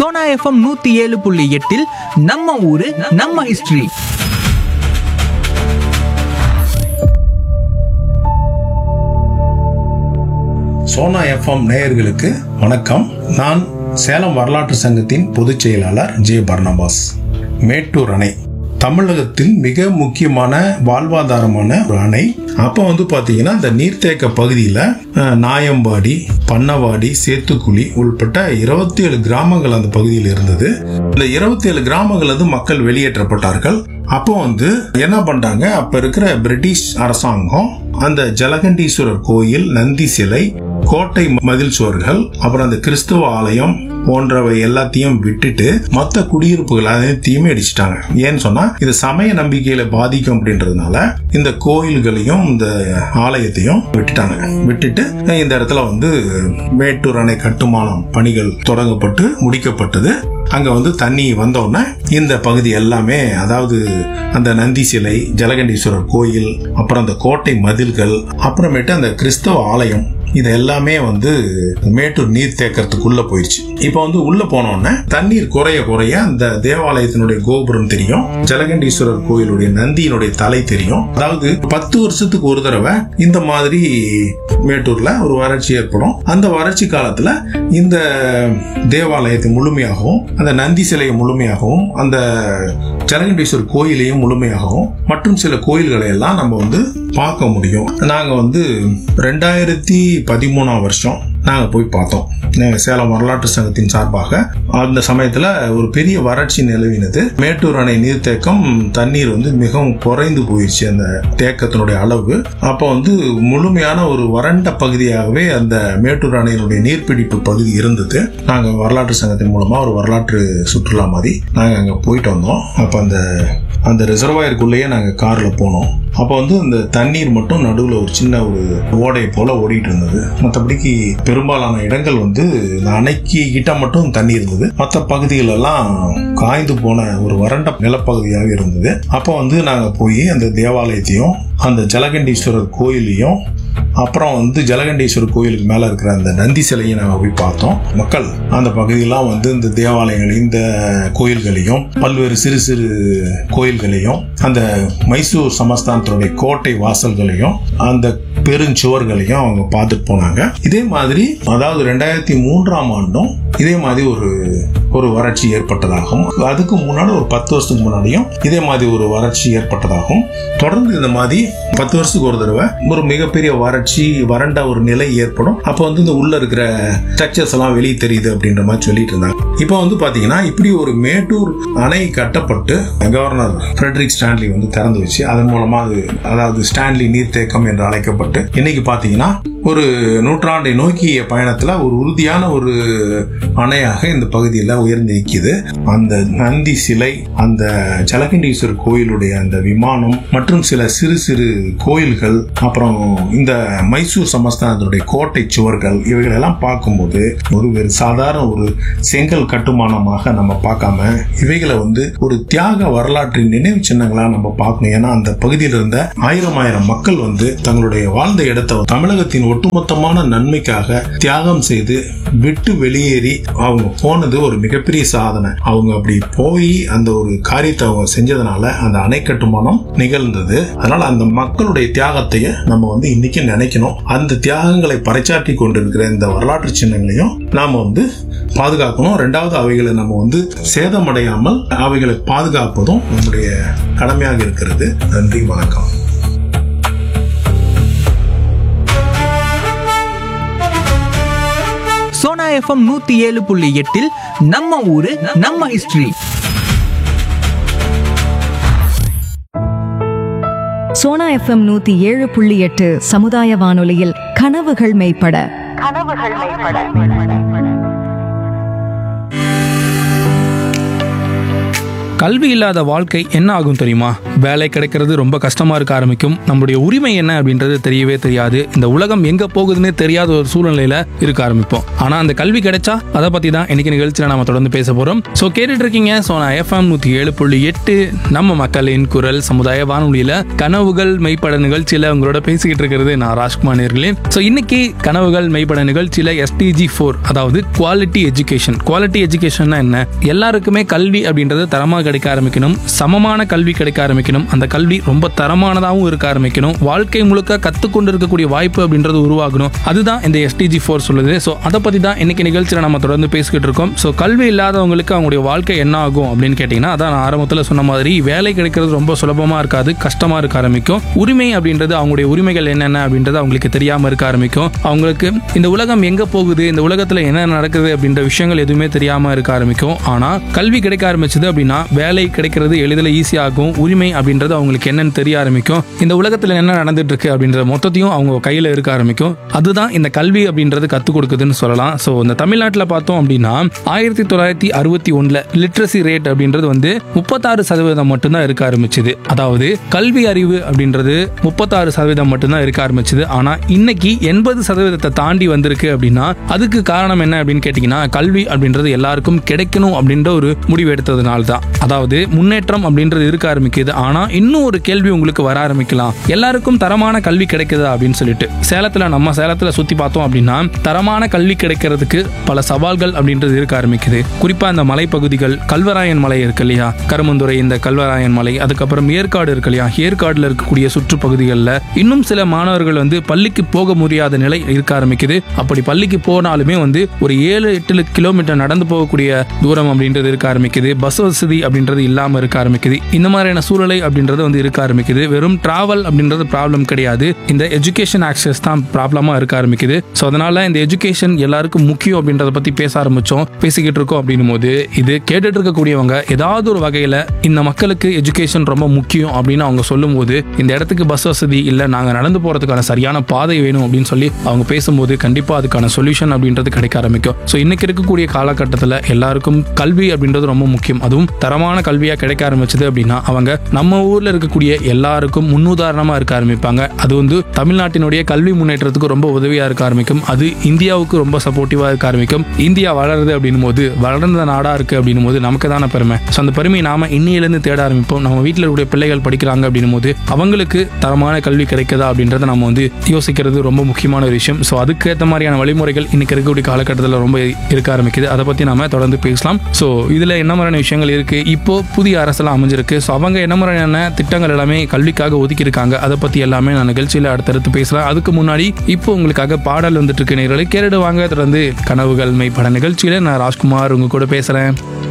Sona FM நூத்தி ஏழு புள்ளி எட்டில் நம்ம ஊரு நம்ம ஹிஸ்டரி சோனா எஃப்எம் நேயர்களுக்கு வணக்கம் நான் சேலம் வரலாற்று சங்கத்தின் பொதுச் செயலாளர் ஜே பர்னபாஸ் மேட்டூர் அணை தமிழகத்தில் மிக முக்கியமான வாழ்வாதாரமான ஒரு அணை அப்போ வந்து பார்த்தீங்கன்னா இந்த நீர்த்தேக்க பகுதியில் அஹ், நாயம்பாடி பண்ணவாடி சேத்துக்குழி உள்பட்ட இருபத்தி ஏழு கிராமங்கள் அந்த பகுதியில் இருந்தது இந்த இருபத்தி ஏழு கிராமங்கள் வந்து மக்கள் வெளியேற்றப்பட்டார்கள் அப்போ வந்து என்ன பண்றாங்க அப்ப இருக்கிற பிரிட்டிஷ் அரசாங்கம் அந்த ஜலகண்டீஸ்வரர் கோயில் நந்தி சிலை கோட்டை மதில் சுவர்கள் அப்புறம் அந்த கிறிஸ்துவ ஆலயம் போன்றவை எல்லாத்தையும் விட்டுட்டு மொத்த குடியிருப்புகள் அனைத்தையுமே அடிச்சிட்டாங்க ஏன்னு சொன்னா இது சமய நம்பிக்கையில பாதிக்கும் அப்படின்றதுனால இந்த கோயில்களையும் இந்த ஆலயத்தையும் விட்டுட்டாங்க விட்டுட்டு இந்த இடத்துல வந்து மேட்டூர் அணை கட்டுமானம் பணிகள் தொடங்கப்பட்டு முடிக்கப்பட்டது அங்க வந்து தண்ணி வந்த உடனே இந்த பகுதி எல்லாமே அதாவது அந்த நந்தி சிலை ஜலகண்டீஸ்வரர் கோயில் அப்புறம் அந்த கோட்டை மதில்கள் அப்புறமேட்டு அந்த கிறிஸ்தவ ஆலயம் இது எல்லாமே வந்து மேட்டூர் நீர் தேக்கறதுக்குள்ள போயிடுச்சு இப்போ வந்து உள்ள போனோடனே தண்ணீர் குறைய குறைய அந்த தேவாலயத்தினுடைய கோபுரம் தெரியும் ஜலகண்டீஸ்வரர் கோயிலுடைய நந்தியினுடைய தலை தெரியும் அதாவது பத்து வருஷத்துக்கு ஒரு தடவை இந்த மாதிரி மேட்டூர்ல ஒரு வறட்சி ஏற்படும் அந்த வறட்சி காலத்துல இந்த தேவாலயத்தை முழுமையாகவும் அந்த நந்தி சிலையை முழுமையாகவும் அந்த ஜலகண்டீஸ்வரர் கோயிலையும் முழுமையாகவும் மற்றும் சில கோயில்களை எல்லாம் நம்ம வந்து பார்க்க முடியும் நாங்க வந்து ரெண்டாயிரத்தி பதிமூணாம் வருஷம் நாங்க போய் பார்த்தோம் நாங்க சேலம் வரலாற்று சங்கத்தின் சார்பாக அந்த சமயத்துல ஒரு பெரிய வறட்சி நிலவினது மேட்டூர் அணை நீர்த்தேக்கம் தண்ணீர் வந்து மிகவும் குறைந்து போயிடுச்சு அந்த தேக்கத்தினுடைய அளவு அப்போ வந்து முழுமையான ஒரு வறண்ட பகுதியாகவே அந்த மேட்டூர் அணையினுடைய நீர்பிடிப்பு பகுதி இருந்தது நாங்க வரலாற்று சங்கத்தின் மூலமா ஒரு வரலாற்று சுற்றுலா மாதிரி நாங்க அங்க போயிட்டு வந்தோம் அப்ப அந்த அந்த ரிசர்வாயருக்குள்ளேயே நாங்க கார்ல போனோம் அப்போ வந்து அந்த தண்ணீர் மட்டும் நடுவில் ஒரு சின்ன ஒரு ஓடை போல ஓடிட்டு இருந்தது மற்றபடிக்கு பெரும்பாலான இடங்கள் வந்து இந்த அணைக்கு கிட்ட மட்டும் தண்ணி இருந்தது மற்ற பகுதிகள் எல்லாம் காய்ந்து போன ஒரு வறண்ட நிலப்பகுதியாக இருந்தது அப்போ வந்து நாங்க போய் அந்த தேவாலயத்தையும் அந்த ஜலகண்டீஸ்வரர் கோயிலையும் அப்புறம் வந்து ஜலகண்டீஸ்வரர் கோயிலுக்கு மேல இருக்கிற அந்த நந்தி சிலையை நாங்க போய் பார்த்தோம் மக்கள் அந்த பகுதியெல்லாம் வந்து இந்த தேவாலயங்களையும் இந்த கோயில்களையும் பல்வேறு சிறு சிறு கோயில்களையும் அந்த மைசூர் சமஸ்தானத்தினுடைய கோட்டை வாசல்களையும் அந்த பெருஞ்சுவர்களையும் அவங்க பார்த்துட்டு போனாங்க இதே மாதிரி அதாவது ரெண்டாயிரத்தி மூன்றாம் ஆண்டும் இதே மாதிரி ஒரு ஒரு வறட்சி ஏற்பட்டதாகவும் அதுக்கு முன்னாடி ஒரு பத்து வருஷத்துக்கு முன்னாடியும் இதே மாதிரி ஒரு வறட்சி ஏற்பட்டதாகவும் தொடர்ந்து இந்த மாதிரி பத்து வருஷத்துக்கு ஒரு தடவை ஒரு மிகப்பெரிய வறட்சி வறண்ட ஒரு நிலை ஏற்படும் அப்போ வந்து இந்த உள்ள இருக்கிற ஸ்ட்ரக்சர்ஸ் எல்லாம் வெளியே தெரியுது அப்படின்ற மாதிரி சொல்லிட்டு இருந்தாங்க இப்போ வந்து பாத்தீங்கன்னா இப்படி ஒரு மேட்டூர் அணை கட்டப்பட்டு கவர்னர் ஃப்ரெட்ரிக் ஸ்டான்லி வந்து திறந்து வச்சு அதன் மூலமா அது அதாவது ஸ்டான்லி நீர்த்தேக்கம் என்று அழைக்கப்பட்டு இன்னைக்கு பாத்தீங்கன்னா ஒரு நூற்றாண்டை நோக்கிய பயணத்துல ஒரு உறுதியான ஒரு அணையாக இந்த பகுதியில் உயர்ந்து நிற்கிது அந்த நந்தி சிலை அந்த ஜலகண்டீஸ்வரர் கோயிலுடைய அந்த விமானம் மற்றும் சில சிறு சிறு கோயில்கள் அப்புறம் இந்த மைசூர் சமஸ்தானத்தினுடைய கோட்டை சுவர்கள் இவைகள் எல்லாம் பார்க்கும்போது ஒரு வெறு சாதாரண ஒரு செங்கல் கட்டுமானமாக நம்ம பார்க்காம இவைகளை வந்து ஒரு தியாக வரலாற்றின் நினைவு சின்னங்களா நம்ம பார்க்கணும் ஏன்னா அந்த பகுதியில் இருந்த ஆயிரம் ஆயிரம் மக்கள் வந்து தங்களுடைய வாழ்ந்த இடத்தை தமிழகத்தின் ஒட்டுமொத்தமான நன்மைக்காக தியாகம் செய்து விட்டு வெளியேறி அவங்க போனது ஒரு மிகப்பெரிய சாதனை அவங்க அப்படி போய் அந்த ஒரு காரியத்தை அவங்க செஞ்சதுனால அந்த அணை கட்டுமானம் நிகழ்ந்தது அதனால அந்த மக்களுடைய தியாகத்தையே நம்ம வந்து இன்னைக்கு நினைக்கணும் அந்த தியாகங்களை பறைச்சாற்றி கொண்டிருக்கிற இந்த வரலாற்று சின்னங்களையும் நாம வந்து பாதுகாக்கணும் ரெண்டாவது அவைகளை நம்ம வந்து சேதமடையாமல் அவைகளை பாதுகாப்பதும் நம்முடைய கடமையாக இருக்கிறது நன்றி வணக்கம் சோனா எஃப்எம் நூத்தி ஏழு புள்ளி எட்டில் நம்ம ஊரு நம்ம ஹிஸ்டரி சோனா எஃப்எம் நூத்தி ஏழு புள்ளி எட்டு சமுதாய வானொலியில் கனவுகள் மெய்ப்பட கல்வி இல்லாத வாழ்க்கை என்ன ஆகும் தெரியுமா வேலை கிடைக்கிறது ரொம்ப கஷ்டமா இருக்க ஆரம்பிக்கும் நம்மளுடைய உரிமை என்ன அப்படின்றது தெரியவே தெரியாது இந்த உலகம் எங்க போகுதுன்னே தெரியாத ஒரு சூழ்நிலையில இருக்க ஆரம்பிப்போம் ஆனா அந்த கல்வி கிடைச்சா அதை பத்தி தான் இன்னைக்கு நிகழ்ச்சியில நாம தொடர்ந்து பேச போறோம் ஸோ கேட்டுட்டு இருக்கீங்க ஸோ நான் எஃப்எம் நூத்தி ஏழு புள்ளி எட்டு நம்ம மக்களின் குரல் சமுதாய வானொலியில கனவுகள் மெய்ப்பட நிகழ்ச்சியில உங்களோட பேசிக்கிட்டு இருக்கிறது நான் ராஜ்குமார் நேர்களே ஸோ இன்னைக்கு கனவுகள் மெய்ப்பட நிகழ்ச்சியில எஸ்டிஜி ஃபோர் அதாவது குவாலிட்டி எஜுகேஷன் குவாலிட்டி எஜுகேஷன்னா என்ன எல்லாருக்குமே கல்வி அப்படின்றது தரமா கிடைக்க ஆரம்பிக்கணும் சமமான கல்வி கிடைக்க ஆரம்பிக்கணும் அந்த கல்வி ரொம்ப தரமானதாகவும் இருக்க ஆரம்பிக்கணும் வாழ்க்கை முழுக்க கத்துக்கொண்டு இருக்கக்கூடிய வாய்ப்பு அப்படின்றது உருவாகணும் அதுதான் இந்த எஸ்டிஜி ஃபோர் சொல்லுது ஸோ அதை பத்தி தான் இன்னைக்கு நிகழ்ச்சியில நம்ம தொடர்ந்து பேசிக்கிட்டு இருக்கோம் ஸோ கல்வி இல்லாதவங்களுக்கு அவங்களுடைய வாழ்க்கை என்ன ஆகும் அப்படின்னு கேட்டிங்கன்னா அதான் நான் ஆரம்பத்தில் சொன்ன மாதிரி வேலை கிடைக்கிறது ரொம்ப சுலபமா இருக்காது கஷ்டமா இருக்க ஆரம்பிக்கும் உரிமை அப்படின்றது அவங்களுடைய உரிமைகள் என்னென்ன அப்படின்றது அவங்களுக்கு தெரியாம இருக்க ஆரம்பிக்கும் அவங்களுக்கு இந்த உலகம் எங்க போகுது இந்த உலகத்துல என்ன நடக்குது அப்படின்ற விஷயங்கள் எதுவுமே தெரியாம இருக்க ஆரம்பிக்கும் ஆனா கல்வி கிடைக்க ஆரம்பிச்சது அப்படின்னா வேலை கிடைக்கிறது எளிதில் ஈஸியாகும் உரிமை அப்படின்றது அவங்களுக்கு என்னன்னு தெரிய ஆரம்பிக்கும் இந்த உலகத்துல என்ன நடந்துட்டு இருக்கு அப்படின்ற மொத்தத்தையும் அவங்க கையில இருக்க ஆரம்பிக்கும் அதுதான் இந்த கல்வி அப்படின்றது கத்துக் கொடுக்குதுன்னு சொல்லலாம் ஸோ இந்த தமிழ்நாட்டில் பார்த்தோம் அப்படின்னா ஆயிரத்தி தொள்ளாயிரத்தி அறுபத்தி ஒண்ணுல லிட்ரஸி ரேட் அப்படின்றது வந்து முப்பத்தாறு சதவீதம் மட்டும்தான் இருக்க ஆரம்பிச்சது அதாவது கல்வி அறிவு அப்படின்றது முப்பத்தாறு சதவீதம் மட்டும்தான் இருக்க ஆரம்பிச்சது ஆனா இன்னைக்கு எண்பது சதவீதத்தை தாண்டி வந்திருக்கு அப்படின்னா அதுக்கு காரணம் என்ன அப்படின்னு கேட்டீங்கன்னா கல்வி அப்படின்றது எல்லாருக்கும் கிடைக்கணும் அப்படின்ற ஒரு முடிவு எடுத்ததுனால தான் அதாவது முன்னேற்றம் அப்படின்றது இருக்க ஆரம்பிக்குது ஆனா இன்னும் ஒரு கேள்வி உங்களுக்கு வர ஆரம்பிக்கலாம் எல்லாருக்கும் தரமான கல்வி கிடைக்குதா அப்படின்னு சொல்லிட்டு சேலத்துல நம்ம சேலத்துல சுத்தி பார்த்தோம் அப்படின்னா தரமான கல்வி கிடைக்கிறதுக்கு பல சவால்கள் அப்படின்றது இருக்க ஆரம்பிக்குது குறிப்பா இந்த மலைப்பகுதிகள் கல்வராயன் மலை இருக்கு இல்லையா கருமந்துறை இந்த கல்வராயன் மலை அதுக்கப்புறம் ஏற்காடு இருக்கு இல்லையா ஏற்காடுல இருக்கக்கூடிய சுற்றுப்பகுதிகளில் இன்னும் சில மாணவர்கள் வந்து பள்ளிக்கு போக முடியாத நிலை இருக்க ஆரம்பிக்குது அப்படி பள்ளிக்கு போனாலுமே வந்து ஒரு ஏழு எட்டு கிலோமீட்டர் நடந்து போகக்கூடிய தூரம் அப்படின்றது இருக்க ஆரம்பிக்குது பஸ் வசதி அப்படின்றது இல்லாம இருக்க ஆரம்பிக்குது இந்த மாதிரியான சூழ்நிலை அப்படின்றது வந்து இருக்க ஆரம்பிக்குது வெறும் டிராவல் அப்படின்றது ப்ராப்ளம் கிடையாது இந்த எஜுகேஷன் ஆக்சஸ் தான் ப்ராப்ளமா இருக்க ஆரம்பிக்குது ஸோ அதனால இந்த எஜுகேஷன் எல்லாருக்கும் முக்கியம் அப்படின்றத பத்தி பேச ஆரம்பிச்சோம் பேசிக்கிட்டு இருக்கோம் அப்படின்னும் போது இது கேட்டுட்டு இருக்கக்கூடியவங்க ஏதாவது ஒரு வகையில இந்த மக்களுக்கு எஜுகேஷன் ரொம்ப முக்கியம் அப்படின்னு அவங்க சொல்லும்போது இந்த இடத்துக்கு பஸ் வசதி இல்லை நாங்கள் நடந்து போறதுக்கான சரியான பாதை வேணும் அப்படின்னு சொல்லி அவங்க பேசும்போது கண்டிப்பா அதுக்கான சொல்யூஷன் அப்படின்றது கிடைக்க ஆரம்பிக்கும் ஸோ இன்னைக்கு இருக்கக்கூடிய காலகட்டத்தில் எல்லாருக்கும் கல்வி அப்படின்றது ரொம்ப முக்கியம் அதுவும் தரமான கல்வியா கிடைக்க ஆரம்பிச்சது அப்படின்னா அவங்க நம்ம ஊர்ல இருக்கக்கூடிய எல்லாருக்கும் முன்னுதாரணமா இருக்க ஆரம்பிப்பாங்க அது வந்து தமிழ்நாட்டினுடைய கல்வி முன்னேற்றத்துக்கு ரொம்ப உதவியா இருக்க ஆரம்பிக்கும் அது இந்தியாவுக்கு ரொம்ப சப்போர்ட்டிவா இருக்க ஆரம்பிக்கும் இந்தியா வளருது அப்படின்னும் போது வளர்ந்த நாடா இருக்கு அப்படின்னும் போது நமக்கு தானே பெருமை ஸோ அந்த பெருமையை நாம இன்னையிலேருந்து தேட ஆரம்பிப்போம் நம்ம வீட்டில் இருக்கக்கூடிய பிள்ளைகள் படிக்கிறாங்க அப்படின்னும் போது அவங்களுக்கு தரமான கல்வி கிடைக்குதா அப்படின்றத நம்ம வந்து யோசிக்கிறது ரொம்ப முக்கியமான ஒரு விஷயம் ஸோ அதுக்கேற்ற மாதிரியான வழிமுறைகள் இன்னைக்கு இருக்கக்கூடிய காலகட்டத்தில் ரொம்ப இருக்க ஆரம்பிக்குது அதை பத்தி நாம தொடர்ந்து பேசலாம் ஸோ இதுல என்ன மாதிரியான விஷயங்கள் இருக்கு இப்போ புதிய அரசெல்லாம் அமைஞ்சிருக்கு ஸோ அவங்க என்ன மாதிரியான திட்டங்கள் எல்லாமே கல்விக்காக ஒதுக்கி இருக்காங்க அதை பத்தி எல்லாமே நான் நிகழ்ச்சியில அடுத்தடுத்து பேசலாம் அதுக்கு முன்னாடி இப்போ உங்களுக்காக பாடல் வந்துட்டு இருக்கு நேர்களை கேட்டுட்டு வாங்க தொடர்ந்து கனவுகள் மெய்ப்பட நிகழ்ச்சியில நான் ராஜ்குமார் உங்க கூட பேசுறேன்